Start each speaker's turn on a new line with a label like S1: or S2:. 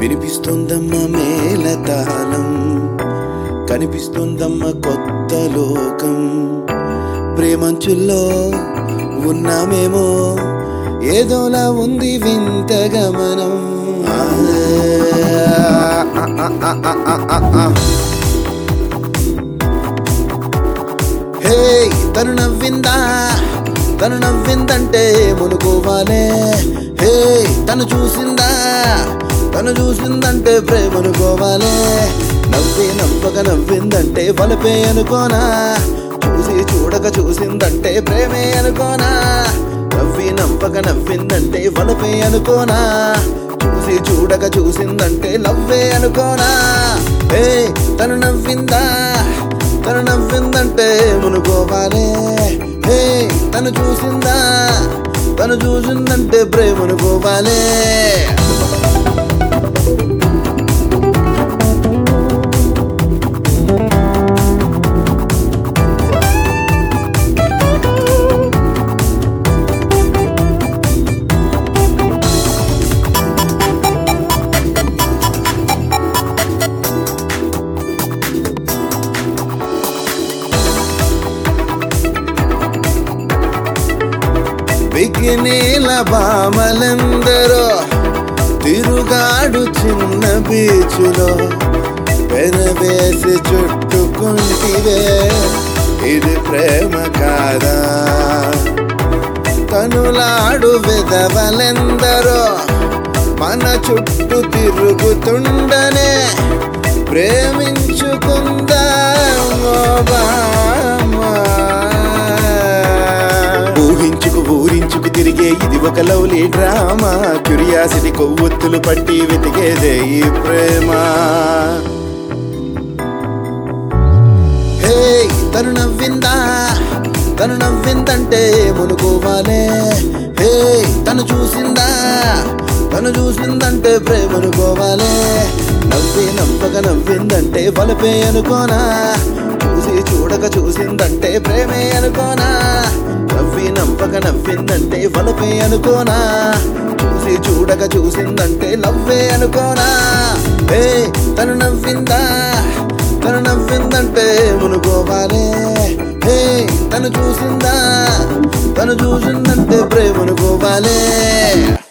S1: వినిపిస్తుందమ్మ మేళతాళం కనిపిస్తుందమ్మ కొత్త లోకం ప్రేమంచుల్లో ఉన్నామేమో ఏదోలా ఉంది వింత గమనం ఆ, ఆ, ఆ, ఆ, ఆ, ఆ, ఆ. హే తను నవ్విందా తను నవ్విందంటే మునుకోవాలే హే తను చూసిందా తను చూసిందంటే ప్రేమనుకోవాలే నవ్వి నవ్వక నవ్విందంటే వలపే అనుకోనా చూసి చూడక చూసిందంటే ప్రేమే అనుకోనా నవ్వి నవ్వక నవ్విందంటే వలపే అనుకోనా చూసి చూడక చూసిందంటే లవ్వే అనుకోనా హే తను నవ్విందా తను నవ్విందంటే మునుకోవాలే హే తను చూసిందా తను చూసిందంటే ప్రేమనుకోవాలే బిగినీల బామలందరూ తిరుగాడు చిన్న బీచులో పెనవేసి చుట్టుకుంటివే ఇది ప్రేమ కాదా కనులాడు విధవలెందరో మన చుట్టూ తిరుగుతుండనే ప్రేమించుకుందామో బామా. ఊహించుకు ఊరించుకు తిరిగే ఇది ఒక లవ్లీ డ్రామా క్యూరియాసిటీ కొవ్వొత్తులు పట్టి వెతికేదే ఈ ప్రేమ హే తను నవ్విందా తను నవ్విందంటే మునుకోవాలే హే తను చూసిందా తను చూసిందంటే ప్రేమనుకోవాలే నవ్వి నవ్వక నవ్విందంటే వలపే అనుకోనా చూసి చూడక చూసిందంటే ప్రేమే అనుకోనా నవ్వి నవ్వక నవ్విందంటే వలపే అనుకోనా చూసి చూడక చూసిందంటే లవ్వే అనుకోనా హే తను నవ్విందా తను నవ్విందంటే మునుకోవాలే హే తను చూసిందా తను చూసిందంటే ప్రేమనుకోవాలే